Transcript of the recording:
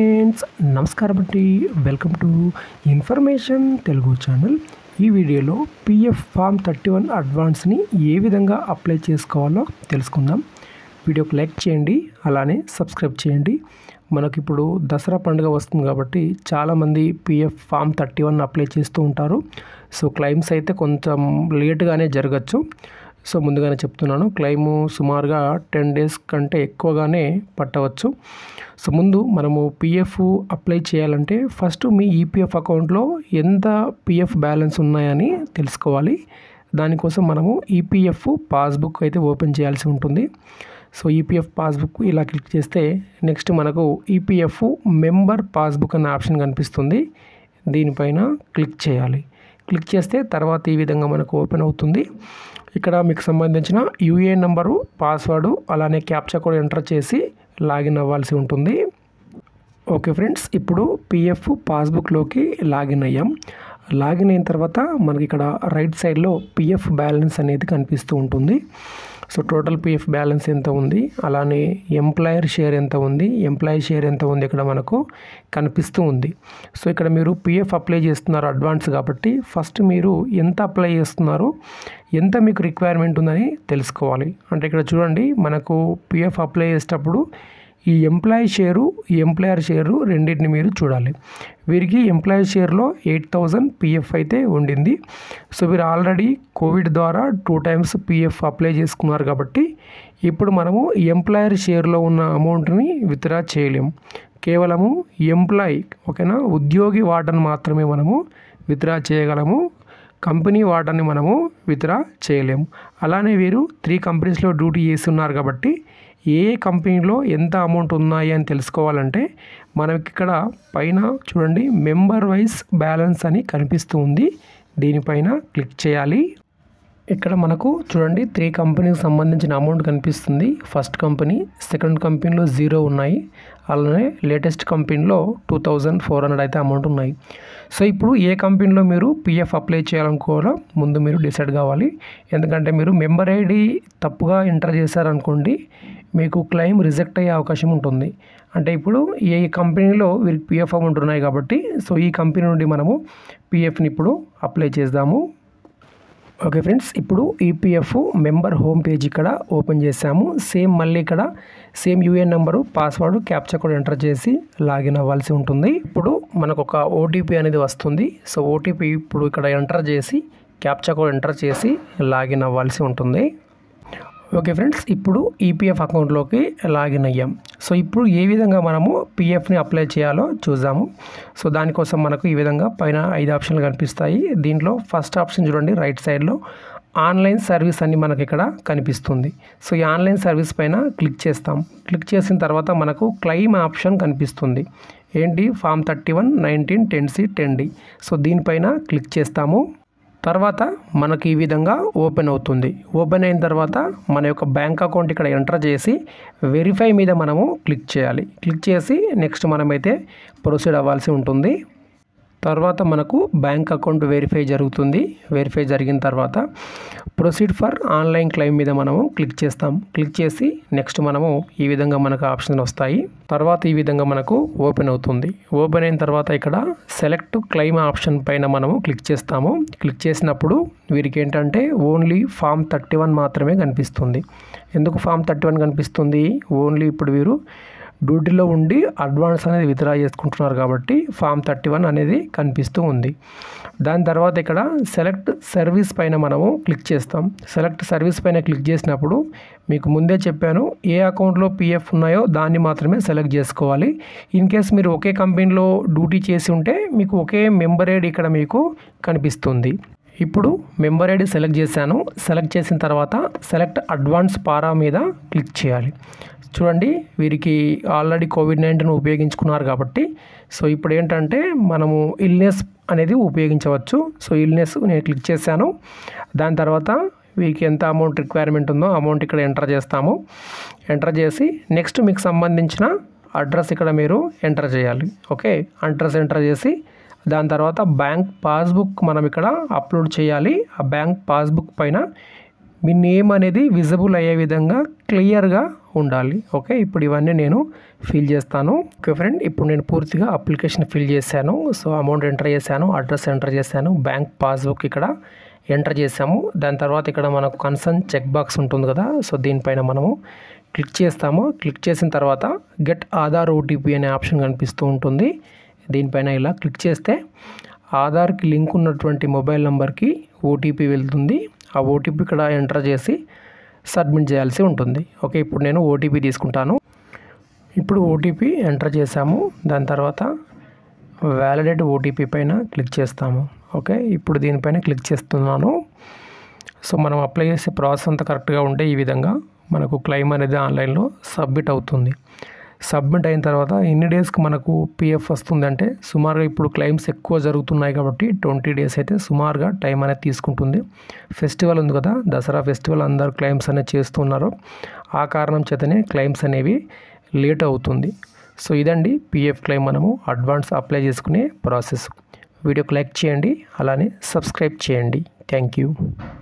friends నమస్కారం అండి welcome to information Telugu channel ఈ వీడియోలో పిఎఫ్ ఫామ్ థర్టీ వన్ అడ్వాన్స్ని ఏ విధంగా అప్లై చేసుకోవాలో తెలుసుకుందాం వీడియోకి లైక్ చేయండి అలానే సబ్స్క్రైబ్ చేయండి మనకి ఇప్పుడు దసరా పండుగ వస్తుంది కాబట్టి చాలామంది PF form thirty one apply చేస్తూ ఉంటారు సో క్లైమ్స్ అయితే కొంచెం లేట్గానే జరగచ్చు సో ముందుగానే చెప్తున్నాను క్లెయిము సుమారుగా టెన్ డేస్ కంటే ఎక్కువగానే పట్టవచ్చు సో ముందు మనము పిఎఫ్ అప్లై చేయాలంటే ఫస్ట్ మీ ఈపీఎఫ్ అకౌంట్లో ఎంత పిఎఫ్ బ్యాలెన్స్ ఉన్నాయని తెలుసుకోవాలి దానికోసం మనము ఈపీఎఫ్ పాస్బుక్ అయితే ఓపెన్ చేయాల్సి ఉంటుంది సో ఈపీఎఫ్ పాస్బుక్ ఇలా క్లిక్ చేస్తే నెక్స్ట్ మనకు ఈపీఎఫ్ మెంబర్ పాస్బుక్ అనే ఆప్షన్ కనిపిస్తుంది దీనిపైన క్లిక్ చేయాలి క్లిక్ చేస్తే తర్వాత ఈ విధంగా మనకు ఓపెన్ అవుతుంది ఇక్కడ మీకు సంబంధించిన యూఏఎన్ నంబరు పాస్వర్డ్ అలానే క్యాప్చా కూడా ఎంటర్ చేసి లాగిన్ అవ్వాల్సి ఉంటుంది ఓకే ఫ్రెండ్స్ ఇప్పుడు పిఎఫ్ పాస్బుక్లోకి లాగిన్ అయ్యాం లాగిన్ అయిన తర్వాత మనకి ఇక్కడ రైట్ సైడ్లో పిఎఫ్ బ్యాలెన్స్ అనేది కనిపిస్తూ ఉంటుంది సో టోటల్ పిఎఫ్ బ్యాలెన్స్ ఎంత ఉంది అలానే ఎంప్లాయర్ షేర్ ఎంత ఉంది ఎంప్లాయీ షేర్ ఎంత ఉంది ఇక్కడ మనకు కనిపిస్తూ ఉంది సో ఇక్కడ మీరు పిఎఫ్ అప్లై చేస్తున్నారు అడ్వాన్స్ కాబట్టి ఫస్ట్ మీరు ఎంత అప్లై చేస్తున్నారో ఎంత మీకు రిక్వైర్మెంట్ ఉందని తెలుసుకోవాలి అంటే ఇక్కడ చూడండి మనకు పిఎఫ్ అప్లై చేసేటప్పుడు ఈ ఎంప్లాయీ షేరు ఈ ఎంప్లాయర్ షేరు రెండింటిని మీరు చూడాలి వీరికి ఎంప్లాయీ షేర్లో ఎయిట్ థౌజండ్ పిఎఫ్ అయితే ఉండింది సో వీరు ఆల్రెడీ కోవిడ్ ద్వారా టూ టైమ్స్ పిఎఫ్ అప్లై చేసుకున్నారు కాబట్టి ఇప్పుడు మనము ఎంప్లాయర్ షేర్లో ఉన్న అమౌంట్ని విత్డ్రా చేయలేము కేవలము ఎంప్లాయీ ఓకేనా ఉద్యోగి వాటను మాత్రమే మనము విత్డ్రా చేయగలము కంపెనీ వాటాన్ని మనము విత్డ్రా చేయలేము అలానే వీరు త్రీ కంపెనీస్లో డ్యూటీ చేస్తున్నారు కాబట్టి ఏ కంపెనీలో ఎంత అమౌంట్ ఉన్నాయి అని తెలుసుకోవాలంటే మనకి ఇక్కడ పైన చూడండి మెంబర్ వైజ్ బ్యాలెన్స్ అని కనిపిస్తూ ఉంది దీనిపైన క్లిక్ చేయాలి ఇక్కడ మనకు చూడండి త్రీ కంపెనీకి సంబంధించిన అమౌంట్ కనిపిస్తుంది ఫస్ట్ కంపెనీ సెకండ్ కంపెనీలో జీరో ఉన్నాయి అలానే లేటెస్ట్ కంపెనీలో టూ థౌజండ్ ఫోర్ హండ్రెడ్ అయితే అమౌంట్ ఉన్నాయి సో ఇప్పుడు ఏ కంపెనీలో మీరు పిఎఫ్ అప్లై చేయాలనుకోవాలో ముందు మీరు డిసైడ్ కావాలి ఎందుకంటే మీరు మెంబర్ ఐడి తప్పుగా ఎంటర్ చేశారనుకోండి మీకు క్లెయిమ్ రిజెక్ట్ అయ్యే అవకాశం ఉంటుంది అంటే ఇప్పుడు ఏ కంపెనీలో వీరికి పిఎఫ్ అమౌంట్ ఉన్నాయి కాబట్టి సో ఈ కంపెనీ నుండి మనము పిఎఫ్ని ఇప్పుడు అప్లై చేద్దాము ఓకే ఫ్రెండ్స్ ఇప్పుడు ఈపీఎఫ్ మెంబర్ హోమ్ పేజ్ ఇక్కడ ఓపెన్ చేసాము సేమ్ మళ్ళీ ఇక్కడ same UAN number password captcha కూడా ఎంటర్ చేసి లాగిన్ అవ్వాల్సి ఉంటుంది ఇప్పుడు మనకు ఒక ఓటీపీ అనేది వస్తుంది సో ఓటీపీ ఇప్పుడు ఇక్కడ ఎంటర్ చేసి క్యాప్చా కూడా ఎంటర్ చేసి లాగిన్ అవ్వాల్సి ఉంటుంది ఓకే ఫ్రెండ్స్ ఇప్పుడు ఈపీఎఫ్ అకౌంట్లోకి లాగిన్ అయ్యాం సో ఇప్పుడు ఏ విధంగా మనము పిఎఫ్ని అప్లై చేయాలో చూద్దాము సో దానికోసం మనకు ఈ విధంగా పైన ఐదు ఆప్షన్లు కనిపిస్తాయి దీంట్లో ఫస్ట్ ఆప్షన్ చూడండి రైట్ సైడ్లో ఆన్లైన్ సర్వీస్ అని మనకి ఇక్కడ కనిపిస్తుంది సో ఈ ఆన్లైన్ సర్వీస్ పైన క్లిక్ చేస్తాం క్లిక్ చేసిన తర్వాత మనకు క్లెయిమ్ ఆప్షన్ కనిపిస్తుంది ఏంటి form thirty one nineteen ten C ten D so దీనిపైన క్లిక్ చేస్తాము తర్వాత మనకి ఈ విధంగా ఓపెన్ అవుతుంది ఓపెన్ అయిన తర్వాత మన యొక్క బ్యాంక్ అకౌంట్ ఇక్కడ ఎంటర్ చేసి వెరిఫై మీద మనము క్లిక్ చేయాలి క్లిక్ చేసి నెక్స్ట్ మనమైతే ప్రొసీడ్ అవ్వాల్సి ఉంటుంది తర్వాత మనకు బ్యాంక్ అకౌంట్ వెరిఫై జరుగుతుంది వెరిఫై జరిగిన తర్వాత ప్రొసీడ్ ఫర్ ఆన్లైన్ క్లెయిమ్ మీద మనము క్లిక్ చేస్తాం క్లిక్ చేసి నెక్స్ట్ మనము ఈ విధంగా మనకు ఆప్షన్ వస్తాయి తర్వాత ఈ విధంగా మనకు ఓపెన్ అవుతుంది ఓపెన్ అయిన తర్వాత ఇక్కడ సెలెక్ట్ క్లెయిమ్ ఆప్షన్ పైన మనము క్లిక్ చేస్తాము క్లిక్ చేసినప్పుడు వీరికి ఏంటంటే ఓన్లీ ఫామ్ థర్టీ వన్ మాత్రమే కనిపిస్తుంది ఎందుకు ఫామ్ థర్టీ వన్ కనిపిస్తుంది ఓన్లీ ఇప్పుడు వీరు డ్యూటీలో ఉండి అడ్వాన్స్ అనేది విత్డ్రా చేసుకుంటున్నారు కాబట్టి ఫామ్ థర్టీ వన్ అనేది కనిపిస్తూ ఉంది దాని తర్వాత ఇక్కడ సెలెక్ట్ సర్వీస్ పైన మనము క్లిక్ చేస్తాం సెలెక్ట్ సర్వీస్ పైన క్లిక్ చేసినప్పుడు మీకు ముందే చెప్పాను ఏ అకౌంట్లో పిఎఫ్ ఉన్నాయో దాన్ని మాత్రమే సెలెక్ట్ చేసుకోవాలి ఇన్ కేస్ మీరు ఒకే కంపెనీలో డ్యూటీ చేసి ఉంటే మీకు ఒకే మెంబర్ ఐడి ఇక్కడ మీకు కనిపిస్తుంది ఇప్పుడు మెంబర్ ఐడి సెలెక్ట్ చేశాను సెలెక్ట్ చేసిన తర్వాత సెలెక్ట్ అడ్వాన్స్ పారా మీద క్లిక్ చేయాలి చూడండి వీరికి ఆల్రెడీ కోవిడ్ నైన్టీన్ ఉపయోగించుకున్నారు కాబట్టి సో ఇప్పుడు ఏంటంటే మనము ఇల్నెస్ అనేది ఉపయోగించవచ్చు సో ఇల్నెస్ నేను క్లిక్ చేశాను దాని తర్వాత వీరికి ఎంత అమౌంట్ రిక్వైర్మెంట్ ఉందో అమౌంట్ ఇక్కడ ఎంటర్ చేస్తాము ఎంటర్ చేసి నెక్స్ట్ మీకు సంబంధించిన అడ్రస్ ఇక్కడ మీరు ఎంటర్ చేయాలి ఓకే అడ్రస్ ఎంటర్ చేసి దాని తర్వాత బ్యాంక్ పాస్బుక్ మనం ఇక్కడ అప్లోడ్ చేయాలి ఆ బ్యాంక్ పాస్బుక్ పైన మీ నేమ్ అనేది విజిబుల్ అయ్యే విధంగా క్లియర్గా ఉండాలి ఓకే ఇప్పుడు ఇవన్నీ నేను ఫిల్ చేస్తాను ఓకే ఫ్రెండ్ ఇప్పుడు నేను పూర్తిగా అప్లికేషన్ ఫిల్ చేశాను సో అమౌంట్ ఎంటర్ చేశాను అడ్రస్ ఎంటర్ చేశాను బ్యాంక్ పాస్బుక్ ఇక్కడ ఎంటర్ చేసాము దాని తర్వాత ఇక్కడ మనకు కన్సర్న్ చెక్ బాక్స్ ఉంటుంది కదా సో దీనిపైన మనము క్లిక్ చేస్తాము క్లిక్ చేసిన తర్వాత గెట్ ఆధార్ ఓటీపీ అనే ఆప్షన్ కనిపిస్తూ ఉంటుంది దీనిపైన ఇలా క్లిక్ చేస్తే ఆధార్కి లింక్ ఉన్నటువంటి మొబైల్ నెంబర్కి ఓటీపీ వెళ్తుంది ఆ ఓటీపీ ఇక్కడ ఎంటర్ చేసి సబ్మిట్ చేయాల్సి ఉంటుంది ఓకే ఇప్పుడు నేను ఓటీపీ తీసుకుంటాను ఇప్పుడు ఓటీపీ ఎంటర్ చేసాము దాని తర్వాత వ్యాలిడేట్ ఓటీపీ పైన క్లిక్ చేస్తాము ఓకే ఇప్పుడు దీనిపైన క్లిక్ చేస్తున్నాను సో మనం అప్లై చేసే ప్రాసెస్ అంతా కరెక్ట్గా ఉంటే ఈ విధంగా మనకు క్లెయిమ్ అనేది ఆన్లైన్లో సబ్మిట్ అవుతుంది సబ్మిట్ అయిన తర్వాత ఎన్ని డేస్కి మనకు పిఎఫ్ వస్తుందంటే సుమారుగా ఇప్పుడు క్లెయిమ్స్ ఎక్కువ జరుగుతున్నాయి కాబట్టి ట్వంటీ డేస్ అయితే సుమారుగా టైం అనేది తీసుకుంటుంది ఫెస్టివల్ ఉంది కదా దసరా ఫెస్టివల్ అందరు క్లెయిమ్స్ అనేది చేస్తున్నారు ఆ కారణం చేతనే క్లెయిమ్స్ అనేవి లేట్ అవుతుంది సో ఇదండి పిఎఫ్ క్లెయిమ్ మనము అడ్వాన్స్ అప్లై చేసుకునే ప్రాసెస్ వీడియోకి లైక్ చేయండి అలానే సబ్స్క్రైబ్ చేయండి థ్యాంక్ యూ